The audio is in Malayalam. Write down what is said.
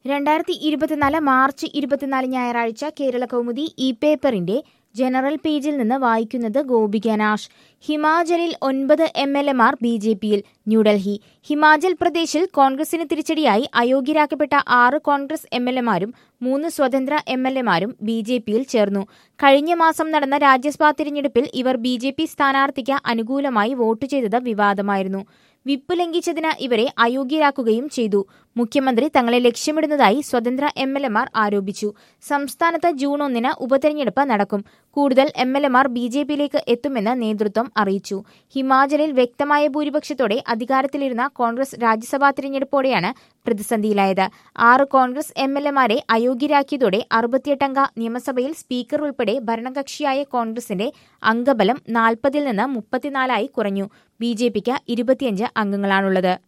രണ്ടായിരത്തി ഇരുപത്തിനാല് മാർച്ച് ഇരുപത്തിനാല് ഞായറാഴ്ച കേരള കൗമുദി ഇ പേപ്പറിന്റെ ജനറൽ പേജിൽ നിന്ന് വായിക്കുന്നത് ഗോപിക നാഷ് ഹിമാചലിൽ ഒൻപത് എം എൽ എമാർ ബി ജെ പിയിൽ ന്യൂഡൽഹി ഹിമാചൽ പ്രദേശിൽ കോൺഗ്രസിന് തിരിച്ചടിയായി അയോഗ്യരാക്കപ്പെട്ട ആറ് കോൺഗ്രസ് എം എൽ എമാരും മൂന്ന് സ്വതന്ത്ര എം എൽ എമാരും ബി ജെ പിയിൽ ചേർന്നു കഴിഞ്ഞ മാസം നടന്ന രാജ്യസഭാ തിരഞ്ഞെടുപ്പിൽ ഇവർ ബി ജെ പി സ്ഥാനാർത്ഥിക്ക് അനുകൂലമായി വോട്ട് ചെയ്തത് വിവാദമായിരുന്നു വിപ്പ് ലംഘിച്ചതിന് ഇവരെ അയോഗ്യരാക്കുകയും ചെയ്തു മുഖ്യമന്ത്രി തങ്ങളെ ലക്ഷ്യമിടുന്നതായി സ്വതന്ത്ര എം എൽ എമാർ ആരോപിച്ചു സംസ്ഥാനത്ത് ജൂൺ ഒന്നിന് ഉപതെരഞ്ഞെടുപ്പ് നടക്കും കൂടുതൽ എം എൽ എമാർ ബി ജെ പിയിലേക്ക് എത്തുമെന്ന് നേതൃത്വം അറിയിച്ചു ഹിമാചലിൽ വ്യക്തമായ ഭൂരിപക്ഷത്തോടെ അധികാരത്തിലിരുന്ന കോൺഗ്രസ് രാജ്യസഭാ തിരഞ്ഞെടുപ്പോടെയാണ് പ്രതിസന്ധിയിലായത് ആറ് കോൺഗ്രസ് എം എൽ എമാരെ അയോഗ്യരാക്കിയതോടെ അറുപത്തിയെട്ടംഗ നിയമസഭയിൽ സ്പീക്കർ ഉൾപ്പെടെ ഭരണകക്ഷിയായ കോൺഗ്രസിന്റെ അംഗബലം നാൽപ്പതിൽ നിന്ന് മുപ്പത്തിനാലായി കുറഞ്ഞു ബി ജെ പിക്ക് ഇരുപത്തിയഞ്ച് അംഗങ്ങളാണുള്ളത്